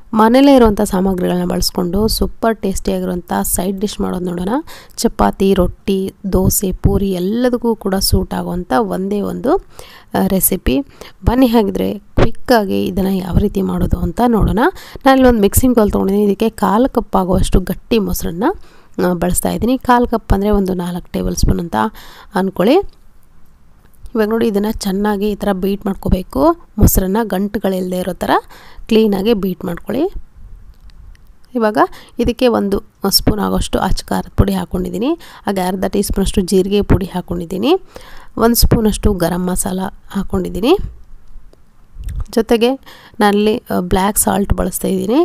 ಮನೇಲೇ ಇರುವಂಥ ಸಾಮಗ್ರಿಗಳನ್ನ ಬಳಸ್ಕೊಂಡು ಸೂಪರ್ ಟೇಸ್ಟಿಯಾಗಿರುವಂಥ ಸೈಡ್ ಡಿಶ್ ಮಾಡೋದು ನೋಡೋಣ ಚಪಾತಿ ರೊಟ್ಟಿ ದೋಸೆ ಪೂರಿ ಎಲ್ಲದಕ್ಕೂ ಕೂಡ ಸೂಟ್ ಆಗುವಂಥ ಒಂದೇ ಒಂದು ರೆಸಿಪಿ ಬನ್ನಿ ಹಾಗಿದ್ರೆ ಕ್ವಿಕ್ಕಾಗಿ ಇದನ್ನು ಯಾವ ರೀತಿ ಮಾಡೋದು ಅಂತ ನೋಡೋಣ ನಾನು ಒಂದು ಮಿಕ್ಸಿಂಗ್ ಬೌಲ್ ತೊಗೊಂಡಿದ್ದೀನಿ ಇದಕ್ಕೆ ಕಾಲು ಕಪ್ ಆಗುವಷ್ಟು ಗಟ್ಟಿ ಮೊಸರನ್ನ ಬಳಸ್ತಾ ಇದ್ದೀನಿ ಕಾಲು ಕಪ್ ಅಂದರೆ ಒಂದು ನಾಲ್ಕು ಟೇಬಲ್ ಸ್ಪೂನ್ ಅಂತ ಅಂದ್ಕೊಳ್ಳಿ ಇವಾಗ ನೋಡಿ ಇದನ್ನು ಚೆನ್ನಾಗಿ ಈ ಥರ ಬೀಟ್ ಮಾಡ್ಕೋಬೇಕು ಮೊಸರನ್ನ ಗಂಟುಗಳಿಲ್ಲದೆ ಇರೋ ಥರ ಕ್ಲೀನಾಗಿ ಬೀಟ್ ಮಾಡ್ಕೊಳ್ಳಿ ಇವಾಗ ಇದಕ್ಕೆ ಒಂದು ಸ್ಪೂನ್ ಆಗೋಷ್ಟು ಅಚ್ಚ ಖಾರದ ಪುಡಿ ಹಾಕ್ಕೊಂಡಿದ್ದೀನಿ ಹಾಗೆ ಅರ್ಧ ಟೀ ಸ್ಪೂನಷ್ಟು ಜೀರಿಗೆ ಪುಡಿ ಹಾಕ್ಕೊಂಡಿದ್ದೀನಿ ಒಂದು ಸ್ಪೂನಷ್ಟು ಗರಂ ಮಸಾಲ ಹಾಕ್ಕೊಂಡಿದ್ದೀನಿ ಜೊತೆಗೆ ನಾನಲ್ಲಿ ಬ್ಲ್ಯಾಕ್ ಸಾಲ್ಟ್ ಬಳಸ್ತಾ ಇದ್ದೀನಿ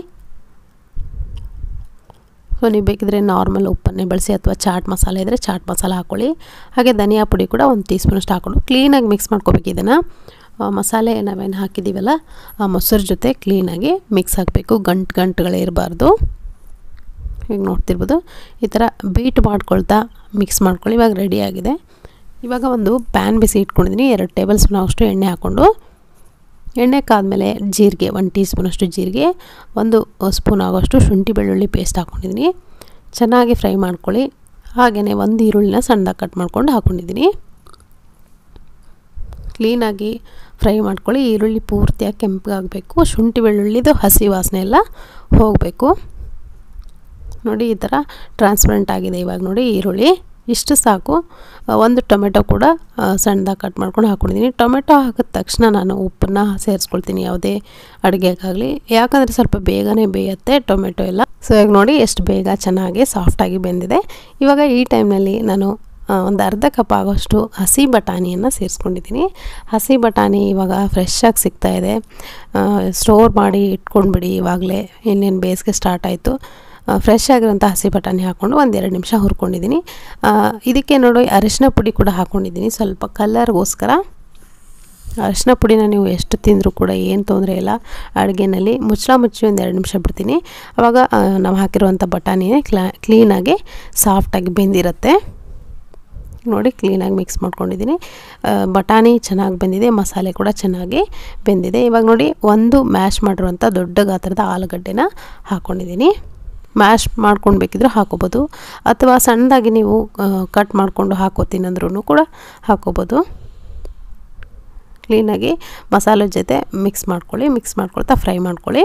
ಸೊ ನೀವು ಬೇಕಿದ್ರೆ ನಾರ್ಮಲ್ ಉಪ್ಪನ್ನೇ ಬಳಸಿ ಅಥವಾ ಚಾಟ್ ಮಸಾಲೆ ಇದ್ದರೆ ಚಾಟ್ ಮಸಾಲ ಹಾಕ್ಕೊಳ್ಳಿ ಹಾಗೆ ಧನಿಯಾ ಪುಡಿ ಕೂಡ ಒಂದು ಟೀ ಸ್ಪೂನಷ್ಟು ಹಾಕ್ಕೊಂಡು ಕ್ಲೀನಾಗಿ ಮಿಕ್ಸ್ ಮಾಡ್ಕೋಬೇಕು ಇದನ್ನು ಮಸಾಲೆ ನಾವೇನು ಹಾಕಿದ್ದೀವಲ್ಲ ಆ ಮೊಸರು ಜೊತೆ ಕ್ಲೀನಾಗಿ ಮಿಕ್ಸ್ ಹಾಕಬೇಕು ಗಂಟು ಗಂಟುಗಳೇ ಇರಬಾರ್ದು ಈಗ ನೋಡ್ತಿರ್ಬೋದು ಈ ಥರ ಬೀಟ್ ಮಾಡ್ಕೊಳ್ತಾ ಮಿಕ್ಸ್ ಮಾಡ್ಕೊಳ್ಳಿ ಇವಾಗ ರೆಡಿಯಾಗಿದೆ ಇವಾಗ ಒಂದು ಪ್ಯಾನ್ ಬಿಸಿ ಇಟ್ಕೊಂಡಿದ್ದೀನಿ ಎರಡು ಟೇಬಲ್ ಸ್ಪೂನ್ ಅಷ್ಟು ಎಣ್ಣೆ ಹಾಕ್ಕೊಂಡು ಎಣ್ಣೆ ಕಾದ್ಮೇಲೆ ಜೀರಿಗೆ ಒಂದು ಟೀ ಸ್ಪೂನಷ್ಟು ಜೀರಿಗೆ ಒಂದು ಸ್ಪೂನ್ ಆಗೋಷ್ಟು ಶುಂಠಿ ಬೆಳ್ಳುಳ್ಳಿ ಪೇಸ್ಟ್ ಹಾಕ್ಕೊಂಡಿದ್ದೀನಿ ಚೆನ್ನಾಗಿ ಫ್ರೈ ಮಾಡ್ಕೊಳ್ಳಿ ಹಾಗೆಯೇ ಒಂದು ಈರುಳ್ಳಿನ ಸಣ್ಣದಾಗಿ ಕಟ್ ಮಾಡ್ಕೊಂಡು ಹಾಕ್ಕೊಂಡಿದ್ದೀನಿ ಕ್ಲೀನಾಗಿ ಫ್ರೈ ಮಾಡ್ಕೊಳ್ಳಿ ಈರುಳ್ಳಿ ಪೂರ್ತಿಯಾಗಿ ಕೆಂಪಗಾಗಬೇಕು ಶುಂಠಿ ಬೆಳ್ಳುಳ್ಳಿದು ಹಸಿ ವಾಸನೆ ಎಲ್ಲ ಹೋಗಬೇಕು ನೋಡಿ ಈ ಥರ ಟ್ರಾನ್ಸ್ಪರೆಂಟ್ ಆಗಿದೆ ಇವಾಗ ನೋಡಿ ಈರುಳ್ಳಿ ಇಷ್ಟು ಸಾಕು ಒಂದು ಟೊಮೆಟೊ ಕೂಡ ಸಣ್ಣದಾಗಿ ಕಟ್ ಮಾಡ್ಕೊಂಡು ಹಾಕ್ಕೊಂಡಿದ್ದೀನಿ ಟೊಮೆಟೊ ಹಾಕಿದ ತಕ್ಷಣ ನಾನು ಉಪ್ಪನ್ನು ಸೇರಿಸ್ಕೊಳ್ತೀನಿ ಯಾವುದೇ ಅಡುಗೆಗಾಗಲಿ ಯಾಕಂದರೆ ಸ್ವಲ್ಪ ಬೇಗನೆ ಬೇಯುತ್ತೆ ಟೊಮೆಟೊ ಎಲ್ಲ ಸೊ ಇವಾಗ ನೋಡಿ ಎಷ್ಟು ಬೇಗ ಚೆನ್ನಾಗಿ ಸಾಫ್ಟಾಗಿ ಬೆಂದಿದೆ ಇವಾಗ ಈ ಟೈಮ್ನಲ್ಲಿ ನಾನು ಒಂದು ಅರ್ಧ ಕಪ್ ಆಗೋಷ್ಟು ಹಸಿ ಬಟಾಣಿಯನ್ನು ಸೇರಿಸ್ಕೊಂಡಿದ್ದೀನಿ ಹಸಿ ಬಟಾಣಿ ಇವಾಗ ಫ್ರೆಶ್ಶಾಗಿ ಸಿಗ್ತಾಯಿದೆ ಸ್ಟೋರ್ ಮಾಡಿ ಇಟ್ಕೊಂಡ್ಬಿಡಿ ಇವಾಗಲೇ ಇನ್ನೇನು ಬೇಸಿಗೆ ಸ್ಟಾರ್ಟ್ ಆಯಿತು ಫ್ರೆಶ್ ಆಗಿರೋಂಥ ಹಸಿ ಬಟಾಣಿ ಹಾಕ್ಕೊಂಡು ಒಂದೆರಡು ನಿಮಿಷ ಹುರ್ಕೊಂಡಿದ್ದೀನಿ ಇದಕ್ಕೆ ನೋಡಿ ಅರಿಶಿನ ಪುಡಿ ಕೂಡ ಹಾಕ್ಕೊಂಡಿದ್ದೀನಿ ಸ್ವಲ್ಪ ಕಲರ್ಗೋಸ್ಕರ ಅರಿಶಿನ ಪುಡಿನ ನೀವು ಎಷ್ಟು ತಿಂದರೂ ಕೂಡ ಏನು ತೊಂದರೆ ಇಲ್ಲ ಅಡುಗೆನಲ್ಲಿ ಮುಚ್ಚಳ ಮುಚ್ಚಿ ಒಂದು ಎರಡು ನಿಮಿಷ ಬಿಡ್ತೀನಿ ಆವಾಗ ನಾವು ಹಾಕಿರುವಂಥ ಬಟಾಣಿ ಕ್ಲಾ ಕ್ಲೀನಾಗಿ ಸಾಫ್ಟಾಗಿ ಬೆಂದಿರುತ್ತೆ ನೋಡಿ ಕ್ಲೀನಾಗಿ ಮಿಕ್ಸ್ ಮಾಡ್ಕೊಂಡಿದ್ದೀನಿ ಬಟಾಣಿ ಚೆನ್ನಾಗಿ ಬೆಂದಿದೆ ಮಸಾಲೆ ಕೂಡ ಚೆನ್ನಾಗಿ ಬೆಂದಿದೆ ಇವಾಗ ನೋಡಿ ಒಂದು ಮ್ಯಾಶ್ ಮಾಡಿರುವಂಥ ದೊಡ್ಡ ಗಾತ್ರದ ಆಲೂಗಡ್ಡೆನ ಹಾಕ್ಕೊಂಡಿದ್ದೀನಿ ಮ್ಯಾಶ್ ಮಾಡ್ಕೊಂಡು ಬೇಕಿದ್ರೂ ಹಾಕೋಬೋದು ಅಥವಾ ಸಣ್ಣದಾಗಿ ನೀವು ಕಟ್ ಮಾಡಿಕೊಂಡು ಹಾಕೋತೀನಿ ಅಂದ್ರೂ ಕೂಡ ಹಾಕೋಬೋದು ಕ್ಲೀನಾಗಿ ಮಸಾಲೆ ಜೊತೆ ಮಿಕ್ಸ್ ಮಾಡ್ಕೊಳ್ಳಿ ಮಿಕ್ಸ್ ಮಾಡ್ಕೊಳ್ತಾ ಫ್ರೈ ಮಾಡ್ಕೊಳ್ಳಿ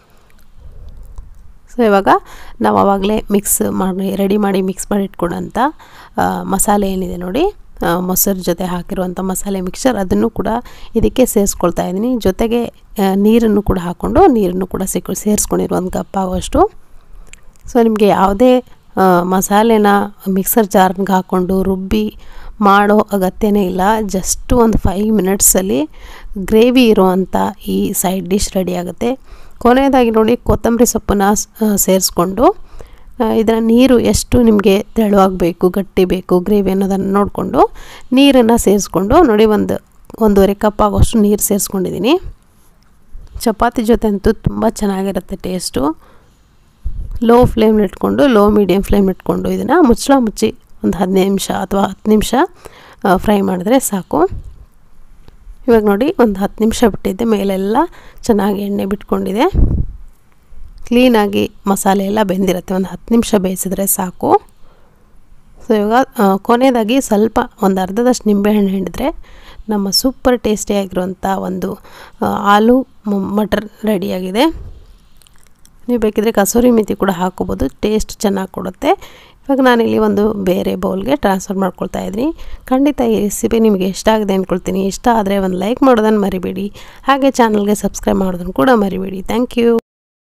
ಸೊ ಇವಾಗ ನಾವು ಆವಾಗಲೇ ಮಿಕ್ಸ್ ಮಾಡಿ ರೆಡಿ ಮಾಡಿ ಮಿಕ್ಸ್ ಮಾಡಿ ಇಟ್ಕೊಂಡಂಥ ಮಸಾಲೆ ಏನಿದೆ ನೋಡಿ ಮೊಸರು ಜೊತೆ ಹಾಕಿರುವಂಥ ಮಸಾಲೆ ಮಿಕ್ಸರ್ ಅದನ್ನು ಕೂಡ ಇದಕ್ಕೆ ಸೇರಿಸ್ಕೊಳ್ತಾ ಇದ್ದೀನಿ ಜೊತೆಗೆ ನೀರನ್ನು ಕೂಡ ಹಾಕ್ಕೊಂಡು ನೀರನ್ನು ಕೂಡ ಸಿಕ್ಕ ಸೇರಿಸ್ಕೊಂಡಿರೋ ಒಂದು ಕಪ್ ಆಗೋಷ್ಟು ಸೊ ನಿಮಗೆ ಯಾವುದೇ ಮಸಾಲೆನ ಮಿಕ್ಸರ್ ಜಾರ್ಗೆ ಹಾಕ್ಕೊಂಡು ರುಬ್ಬಿ ಮಾಡೋ ಅಗತ್ಯನೇ ಇಲ್ಲ ಜಸ್ಟ್ ಒಂದು ಫೈವ್ ಮಿನಿಟ್ಸಲ್ಲಿ ಗ್ರೇವಿ ಇರುವಂಥ ಈ ಸೈಡ್ ಡಿಶ್ ರೆಡಿ ಆಗುತ್ತೆ ಕೊನೆಯದಾಗಿ ನೋಡಿ ಕೊತ್ತಂಬರಿ ಸೊಪ್ಪನ್ನು ಸೇರಿಸ್ಕೊಂಡು ಇದರ ನೀರು ಎಷ್ಟು ನಿಮಗೆ ತೆಳುವಾಗಬೇಕು ಗಟ್ಟಿ ಬೇಕು ಗ್ರೇವಿ ಅನ್ನೋದನ್ನು ನೋಡಿಕೊಂಡು ನೀರನ್ನು ಸೇರಿಸ್ಕೊಂಡು ನೋಡಿ ಒಂದು ಒಂದೂವರೆ ಕಪ್ ಆಗೋಷ್ಟು ನೀರು ಸೇರಿಸ್ಕೊಂಡಿದ್ದೀನಿ ಚಪಾತಿ ಜೊತೆ ಅಂತೂ ತುಂಬ ಚೆನ್ನಾಗಿರುತ್ತೆ ಟೇಸ್ಟು ಲೋ ಫ್ಲೇಮ್ ಇಟ್ಕೊಂಡು ಲೋ ಮೀಡಿಯಮ್ ಫ್ಲೇಮ್ ಇಟ್ಕೊಂಡು ಇದನ್ನು ಮುಚ್ಚಳ ಮುಚ್ಚಿ ಒಂದು ಹದಿನೈದು ನಿಮಿಷ ಅಥವಾ ಹತ್ತು ನಿಮಿಷ ಫ್ರೈ ಮಾಡಿದ್ರೆ ಸಾಕು ಇವಾಗ ನೋಡಿ ಒಂದು ಹತ್ತು ನಿಮಿಷ ಬಿಟ್ಟಿದ್ದೆ ಮೇಲೆಲ್ಲ ಚೆನ್ನಾಗಿ ಎಣ್ಣೆ ಬಿಟ್ಕೊಂಡಿದೆ ಕ್ಲೀನಾಗಿ ಮಸಾಲೆ ಎಲ್ಲ ಬೆಂದಿರುತ್ತೆ ಒಂದು ಹತ್ತು ನಿಮಿಷ ಬೇಯಿಸಿದ್ರೆ ಸಾಕು ಸೊ ಇವಾಗ ಕೊನೆಯದಾಗಿ ಸ್ವಲ್ಪ ಒಂದು ಅರ್ಧದಷ್ಟು ನಿಂಬೆಹಣ್ಣು ಹಿಂಡಿದ್ರೆ ನಮ್ಮ ಸೂಪರ್ ಟೇಸ್ಟಿಯಾಗಿರುವಂಥ ಒಂದು ಆಲೂ ಮಟರ್ ರೆಡಿಯಾಗಿದೆ ನೀವು ಬೇಕಿದ್ರೆ ಕಸೂರಿ ಮೆಥಿ ಕೂಡ ಹಾಕೋಬೋದು ಟೇಸ್ಟ್ ಚೆನ್ನಾಗಿ ಕೊಡುತ್ತೆ ಇವಾಗ ನಾನಿಲ್ಲಿ ಒಂದು ಬೇರೆ ಬೌಲ್ಗೆ ಟ್ರಾನ್ಸ್ಫರ್ ಮಾಡ್ಕೊಳ್ತಾ ಇದ್ದೀನಿ ಖಂಡಿತ ಈ ರೆಸಿಪಿ ನಿಮಗೆ ಇಷ್ಟ ಆಗಿದೆ ಅಂದ್ಕೊಳ್ತೀನಿ ಇಷ್ಟ ಆದರೆ ಒಂದು ಲೈಕ್ ಮಾಡೋದನ್ನು ಮರಿಬೇಡಿ ಹಾಗೆ ಚಾನಲ್ಗೆ ಸಬ್ಸ್ಕ್ರೈಬ್ ಮಾಡೋದನ್ನು ಕೂಡ ಮರಿಬೇಡಿ ಥ್ಯಾಂಕ್ ಯು